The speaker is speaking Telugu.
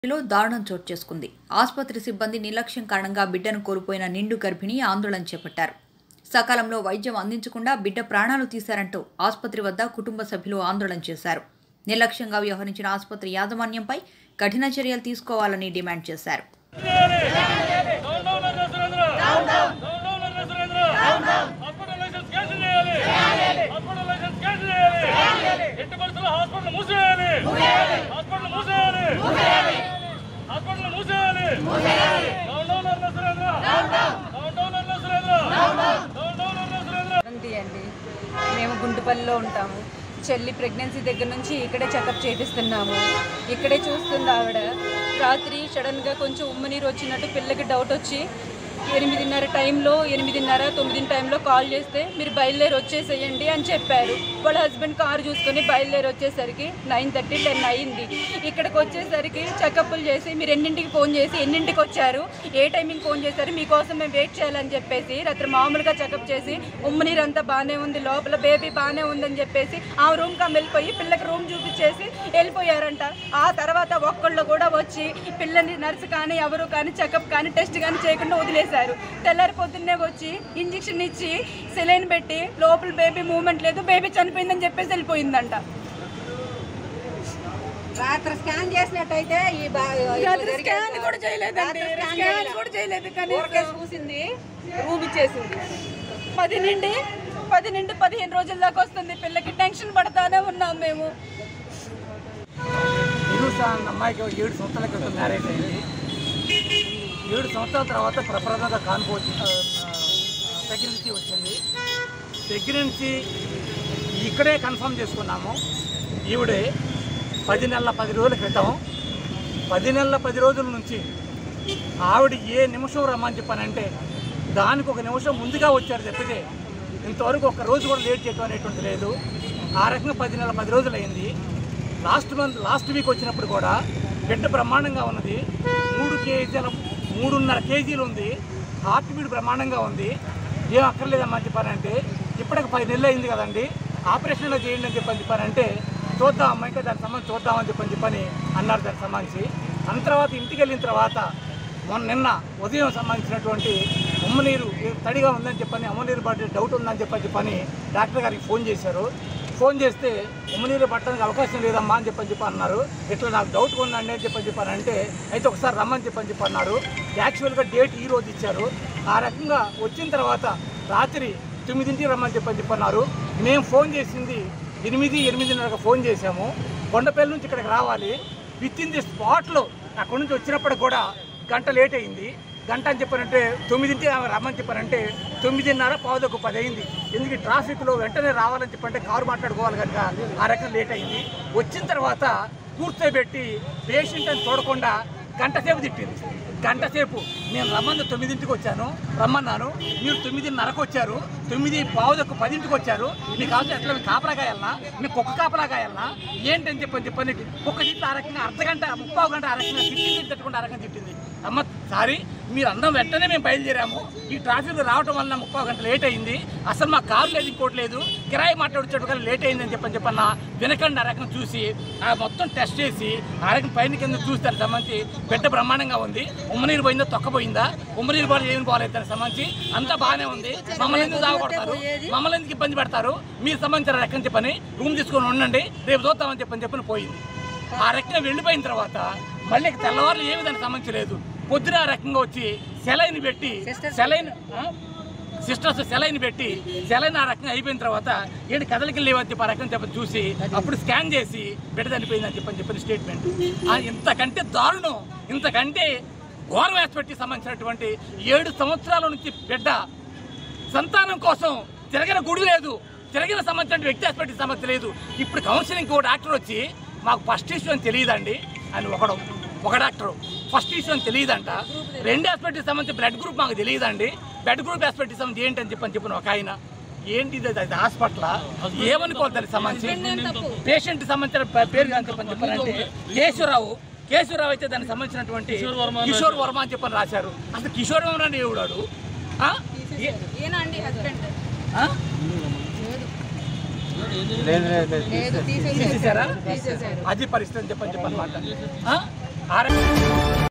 లో దారుణం చోటు చేసుకుంది ఆసుపత్రి సిబ్బంది నిర్లక్ష్యం కారణంగా బిడ్డను కోల్పోయిన నిండు గర్భిణి ఆందోళన చేపట్టారు సకాలంలో వైద్యం అందించకుండా బిడ్డ ప్రాణాలు తీశారంటూ ఆసుపత్రి వద్ద కుటుంబ సభ్యులు ఆందోళన చేశారు నిర్లక్ష్యంగా వ్యవహరించిన ఆసుపత్రి యాజమాన్యంపై కఠిన చర్యలు తీసుకోవాలని డిమాండ్ చేశారు డౌన్ డౌన్ అన్న Surendra down down down down అన్న Surendra down down hospital licence cancel చేయాలి హాస్పిటల్ లైసెన్స్ క్యాన్సిల్ చేయాలి ఎట్టి పరిస్థితుల్లో హాస్పిటల్ మూసేయాలి హాస్పిటల్ మూసేయాలి హాస్పిటల్ మూసేయాలి డౌన్ డౌన్ అన్న సురేంద్ర డౌన్ డౌన్ డౌన్ అన్న సురేంద్ర డౌన్ డౌన్ అన్న సురేంద్ర ఉంది అండి మేము గుంటుపల్లిలో ఉంటాము చెల్లి ప్రెగ్నెన్సీ దగ్గర నుంచి ఇక్కడే చెకప్ చేపిస్తున్నాము ఇక్కడే చూస్తుంది ఆవిడ రాత్రి సడన్గా కొంచెం ఉమ్మనీరు వచ్చినట్టు పిల్లకి డౌట్ వచ్చి ఎనిమిదిన్నర టైంలో ఎనిమిదిన్నర తొమ్మిది టైంలో కాల్ చేస్తే మీరు బయలుదేరి వచ్చేసేయండి అని చెప్పారు వాళ్ళ హస్బెండ్ కారు చూసుకొని బయలుదేరి వచ్చేసరికి నైన్ థర్టీ టెన్ అయింది ఇక్కడికి వచ్చేసరికి చెకప్లు చేసి మీరు ఎన్నింటికి ఫోన్ చేసి ఎన్నింటికి వచ్చారు ఏ టైమింగ్ ఫోన్ చేశారు మీకోసం మేము వెయిట్ చేయాలని చెప్పేసి రాత్రి మామూలుగా చెకప్ చేసి ఉమ్మనీరు అంతా బాగానే ఉంది లోపల బేబీ బాగానే ఉందని చెప్పేసి ఆ రూమ్ కమ్ వెళ్ళిపోయి పిల్లకి రూమ్ చూపించేసి వెళ్ళిపోయారంట ఆ తర్వాత ఒక్కళ్ళు కూడా వచ్చి పిల్లని నర్సు కానీ ఎవరు కానీ చెకప్ కానీ టెస్ట్ కానీ చేయకుండా వదిలేశారు తెల్లారి పొద్దున్నే వచ్చి ఇంజెక్షన్ ఇచ్చి సెలైన్ పెట్టి లోపల బేబీ మూమెంట్ లేదు బేబీ చనిపోయిందని చెప్పేసి వెళ్ళిపోయిందంట రాత్రి స్కాన్ చేసినట్టయితే ఈ బా- రాత్రి స్కాన్ కూడా చేయలేదండి రాత్రి స్కాన్ స్కాన్ చేయలే. కూడా చేయలేదు ఊరికే కనీసం చూసింది రూమ్ ఇచ్చేసింది పది నుండి పది నుండి పదిహేను రోజుల దాకా వస్తుంది పిల్లకి టెన్షన్ పడతానే ఉన్నాం మేము నిరూష అన్న అమ్మాయికి ఏడు సంవత్సరాల క్రితం మ్యారేజ్ అయింది ఏడు సంవత్సరాల తర్వాత ప్రప్రదంగా కాన్పు ప్రెగ్నెన్సీ వచ్చింది ప్రెగ్నెన్సీ ఇక్కడే కన్ఫర్మ్ చేసుకున్నాము ఈవిడే పది నెలల పది రోజుల క్రితం పది నెలల పది రోజుల నుంచి ఆవిడ ఏ నిమిషం రమ్మని చెప్పానంటే దానికి ఒక నిమిషం ముందుగా వచ్చారు తప్పితే ఇంతవరకు ఒక రోజు కూడా లేట్ చేయడం అనేటువంటి లేదు ఆ రకంగా పది నెలల పది రోజులు అయింది లాస్ట్ మంత్ లాస్ట్ వీక్ వచ్చినప్పుడు కూడా బిడ్డ బ్రహ్మాండంగా ఉన్నది మూడు కేజీల మూడున్నర కేజీలు ఉంది హార్ట్ బీట్ బ్రహ్మాండంగా ఉంది ఏం అక్కర్లేదమ్మా చెప్పారంటే ఇప్పటికి పది నెలలు అయింది కదండి ఆపరేషన్లో చేయండి అని చెప్పని చెప్పారంటే చూద్దాం అమ్మా ఇంకా దాని సంబంధించి చూద్దామని చెప్పని చెప్పని అన్నారు దానికి సంబంధించి అన్న తర్వాత ఇంటికి వెళ్ళిన తర్వాత మొన్న నిన్న ఉదయం సంబంధించినటువంటి ఉమ్మనీరు తడిగా ఉందని చెప్పని అమ్మనీరు పట్టే డౌట్ ఉందని చెప్పని చెప్పని డాక్టర్ గారికి ఫోన్ చేశారు ఫోన్ చేస్తే ఉమ్మనీరు పట్టడానికి అవకాశం లేదమ్మా అని చెప్పని చెప్పి అన్నారు ఇట్లా నాకు డౌట్ ఉందండి అని చెప్పని చెప్పాను అంటే అయితే ఒకసారి రమ్మని చెప్పని చెప్పి అన్నారు యాక్చువల్గా డేట్ ఈ రోజు ఇచ్చారు ఆ రకంగా వచ్చిన తర్వాత రాత్రి తొమ్మిదింటికి రమ్మని చెప్పని చెప్పన్నారు మేము ఫోన్ చేసింది ఎనిమిది ఎనిమిదిన్నరకు ఫోన్ చేశాము కొండపల్లి నుంచి ఇక్కడికి రావాలి విత్ ఇన్ ది స్పాట్లో అక్కడి నుంచి వచ్చినప్పటికి కూడా గంట లేట్ అయింది గంట అని చెప్పారంటే తొమ్మిదింటి ఆమె రమ్మని చెప్పారంటే తొమ్మిదిన్నర పావుదొక పది అయింది ఎందుకు ఈ ట్రాఫిక్లో వెంటనే రావాలని చెప్పంటే కారు మాట్లాడుకోవాలి కనుక ఆ రకం లేట్ అయింది వచ్చిన తర్వాత కూర్చోబెట్టి పేషెంట్ అని చూడకుండా గంట సేపు తిట్టింది గంట సేపు నేను రమ్మని తొమ్మిదింటికి వచ్చాను రమ్మన్నాను మీరు తొమ్మిదిన్నరకు వచ్చారు తొమ్మిది పావుదొక్క పదింటికి వచ్చారు మీకు కావాల్సిన ఎట్లా మీకు కాపలా కాయాలనా మీకు కుక్క కాపలా కాయాలనా ఏంటని చెప్పని చెప్పని కుక్క తిట్టి ఆ రకంగా అర్ధ గంట ముప్పావు గంట ఆ రకంగా తిట్టింది తిట్టకుండా ఆ రకంగా తిట్టింది అమ్మ సారీ మీరు అందరం వెంటనే మేము బయలుదేరాము ఈ ట్రాఫిక్ రావటం వల్ల ముప్పావు గంట లేట్ అయింది అసలు మా కారు లేదు ఇంకోటి లేదు కిరాయి మాట్లాడుచ్చాడు కానీ లేట్ అయిందని చెప్పని చెప్పన్న వినకండి ఆ రకం చూసి ఆ మొత్తం టెస్ట్ చేసి ఆ రకం పైన కింద చూసి దానికి సంబంధించి బిడ్డ బ్రహ్మాండంగా ఉంది ఉమ్మనీరు పోయిందా తొక్కపోయిందా ఉమ్మనీరు బాగా ఏమి పోలేదు దానికి సంబంధించి అంతా బాగానే ఉంది మమ్మల్ని ఎందుకు దాగొడతారు మమ్మల్ని ఎందుకు ఇబ్బంది పెడతారు మీరు సంబంధించిన రకం చెప్పని రూమ్ తీసుకొని ఉండండి రేపు చూద్దామని చెప్పని చెప్పని పోయింది ఆ రకంగా వెళ్ళిపోయిన తర్వాత మళ్ళీ తెల్లవారులు ఏమి దానికి సంబంధించలేదు పొద్దున ఆ రకంగా వచ్చి సెలైన్ పెట్టి సెలైన్ సిస్టర్స్ సెలైన్ పెట్టి సెలైన్ ఆ రకంగా అయిపోయిన తర్వాత ఏంటి కదలికి లేవని చెప్పి ఆ రకం చెప్పని చూసి అప్పుడు స్కాన్ చేసి బిడ్డ చనిపోయిందని చెప్పని చెప్పిన స్టేట్మెంట్ ఆ ఇంతకంటే దారుణం ఇంతకంటే ఘోరం పెట్టి సంబంధించినటువంటి ఏడు సంవత్సరాల నుంచి బిడ్డ సంతానం కోసం తిరగిన గుడి లేదు తిరగిన సంబంధించిన వ్యక్తి హాస్పిటల్ సమస్య లేదు ఇప్పుడు కౌన్సిలింగ్ ఒక డాక్టర్ వచ్చి మాకు ఫస్ట్ ఇష్యూ అని తెలియదండి అని ఒకడు ఒక డాక్టర్ ఫస్ట్ ఇష్యూ అని తెలియదంట రెండు హాస్పిటల్ సంబంధించి బ్లడ్ గ్రూప్ మాకు తెలియదండి బ్లడ్ గ్రూప్ హాస్పిటల్ సంబంధించి ఏంటి అని చెప్పని చెప్పిన ఒక ఆయన ఏంటి ఇది అది హాస్పిటల్ ఏమనుకోవాలి దానికి సంబంధించి పేషెంట్ సంబంధించిన ప- పేరు కానీ చెప్పని చెప్పారంటే కేశవరావు కేశవరావు అయితే దానికి సంబంధించినటువంటి కిషోర్ వర్మ అని చెప్పని రాశారు అసలు కిషోర్ వర్మ అని ఎవడాడు ఆ? ఏ- ఏనండి హస్బెండ్ ఆ? లేదు తీసేసి తీసేశారా అది పరిస్థితి అని చెప్పని చెప్పనమాట ఆరోగ్య